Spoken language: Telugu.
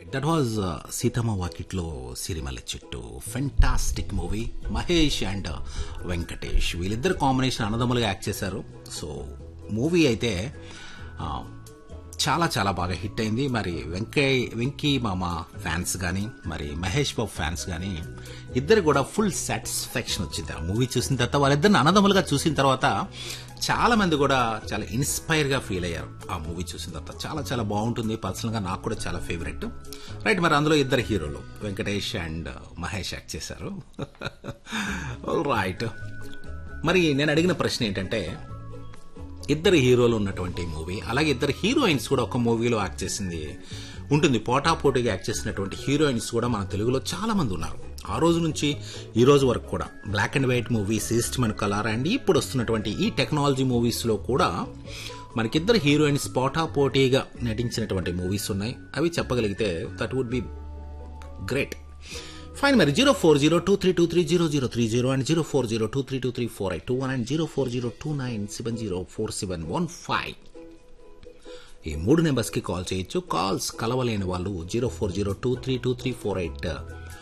that was Seethamma Vakitlo Sirimalle Chettu fantastic movie Mahesh and Venkatesh వీళ్ళిద్దరు కాంబినేషన్ అన్నదమ్ములుగా యాక్ట్ చేశారు సో మూవీ అయితే ఆ, చాలా చాలా బాగా హిట్ అయింది మరి వెంకయ్య వెంకీ మామ ఫ్యాన్స్ కానీ మరి మహేష్ బాబు ఫ్యాన్స్ కానీ ఇద్దరు కూడా ఫుల్ సాటిస్ఫాక్షన్ వచ్చింది ఆ మూవీ చూసిన తర్వాత వాళ్ళిద్దరిని అన్నదమ్ములుగా చూసిన తర్వాత చాలా మంది కూడా చాలా ఇన్స్పైర్ గా ఫీల్ అయ్యారు ఆ మూవీ చూసిన తర్వాత చాలా చాలా బాగుంటుంది పర్సనల్ గా నాకు కూడా చాలా ఫేవరెట్ రైట్ మరి అందులో ఇద్దరు హీరోలు వెంకటేష్ అండ్ మహేష్ యాక్ట్ చేశారు రైట్ మరి నేను అడిగిన ప్రశ్న ఏంటంటే ఇద్దరు హీరోలు ఉన్నటువంటి మూవీ అలాగే ఇద్దరు హీరోయిన్స్ కూడా ఒక మూవీలో యాక్ట్ చేసింది ఉంటుంది పోటాపోటీగా యాక్ట్ చేసినటువంటి హీరోయిన్స్ కూడా మన తెలుగులో చాలా మంది ఉన్నారు ఆ రోజు నుంచి ఈ రోజు వరకు కూడా black and white movies Eastman colour and ఇప్పుడు వస్తున్నటువంటి ఈ టెక్నాలజీ మూవీస్ లో కూడా మనకిద్దరు హీరోయిన్స్ పోటాపోటీగా నటించినటువంటి మూవీస్ ఉన్నాయి అవి చెప్పగలిగితే that would be great fine మరి zero four zero two three two three zero zero three zero and zero four zero two three two three four eight two one and zero four zero two nine seven zero four seven one five ఈ మూడు నెంబర్స్కి కాల్ చేయొచ్చు కాల్స్ కలవలేని వాళ్ళు zero four zero two three two three four eight